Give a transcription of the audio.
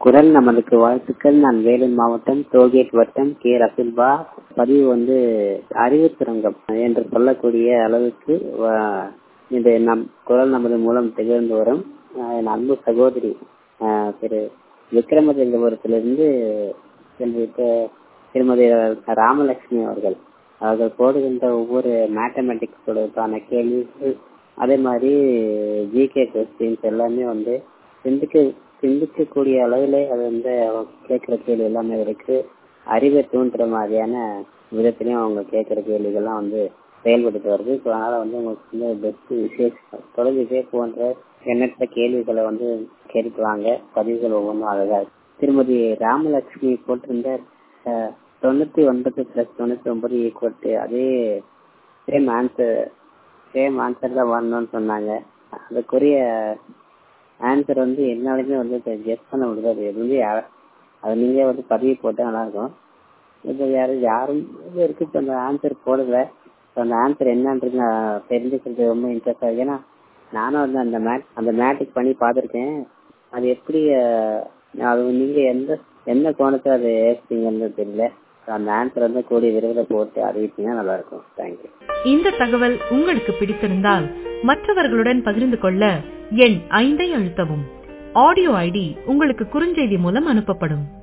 குரல் நமதுக்கு வாழ்த்துக்கள் நான் வேலூர் மாவட்டம் டோல்கேட் வட்டம் கே ரசில்பா பதிவு வந்து அறிவு சுரங்கம் என்று சொல்லக்கூடிய அளவுக்கு வ- இந்த நம் குரல் நமது மூலம் திகழ்ந்து வரும் அஹ் என் அன்பு சகோதரி அஹ் திரு விக்ரமலிங்கபுரத்திலிருந்து செல்வி தி- திருமதி ராமலட்சுமி அவர்கள் அவர்கள் போடுகின்ற ஒவ்வொரு மேத்தமெட்டிக்ஸ் தொடர்பான கேள்விகள் அதே மாதிரி ஜிகே கொஸ்டின்ஸ் எல்லாமே வந்து சிந்திக்க சிந்திக்கக்கூடிய அளவில் அது வந்து அவங்க கேட்குற கேள்வி எல்லாமே இருக்கு அறிவை தூண்டுற மாதிரியான விதத்திலையும் அவங்க கேட்குற கேள்விகள்லாம் வந்து செயல்படுத்தி வருது ஸோ அதனால வந்து உங்களுக்கு வந்து பெஸ்ட் விசேஷ தொலைவிசே போன்ற எண்ணற்ற கேள்விகளை வந்து கேட்டுட்டு வாங்க பதிவுகள் ஒவ்வொன்றும் அழகா இருக்கு. திருமதி ராமலட்சுமி போட்டிருந்த அஹ், தொண்ணூத்தி ஒன்பது பிளஸ் தொண்ணூத்தி ஒன்பது ஈக்குவல் டு அதே சேம் ஆன்சர் சேம் ஆன்சர் தான் வரணும்னு சொன்னாங்க அதுக்குரிய ஆன்சர் வந்து என்னாலுமே வந்து கெஸ் பண்ண முடியாது அது எதுவுமே யா- அது நீங்க வந்து பதிவு போட்டா நல்லா இருக்கும் இப்போ யாரும் யாரும் இது வரைக்கும் இப்போ அந்த ஆன்சர் போடல இப்போ அந்த ஆன்சர் என்னன்றது நான் தெரிஞ்சுக்கிறது ரொம்ப இன்ட்ரெஸ்டாக இருக்கு ஏன்னா நானும் வந்து அந்த மேட் அந்த மேட்டிக் பண்ணி பார்த்துருக்கேன் அது எப்படி அஹ், அது நீங்க எந்த எந்த கோணத்தில் அதை ஏற்பீங்கன்னு தெரியல அந்த ஆன்சர் வந்து கூடிய விரைவில் போட்டு அறிவிப்பீங்கன்னா நல்லா இருக்கும் தேங்க்யூ இந்த தகவல் உங்களுக்கு பிடித்திருந்தால் மற்றவர்களுடன் பகிர்ந்து கொள்ள எண் ஐந்தை அழுத்தவும் ஆடியோ ஐடி உங்களுக்கு குறுஞ்செய்தி மூலம் அனுப்பப்படும்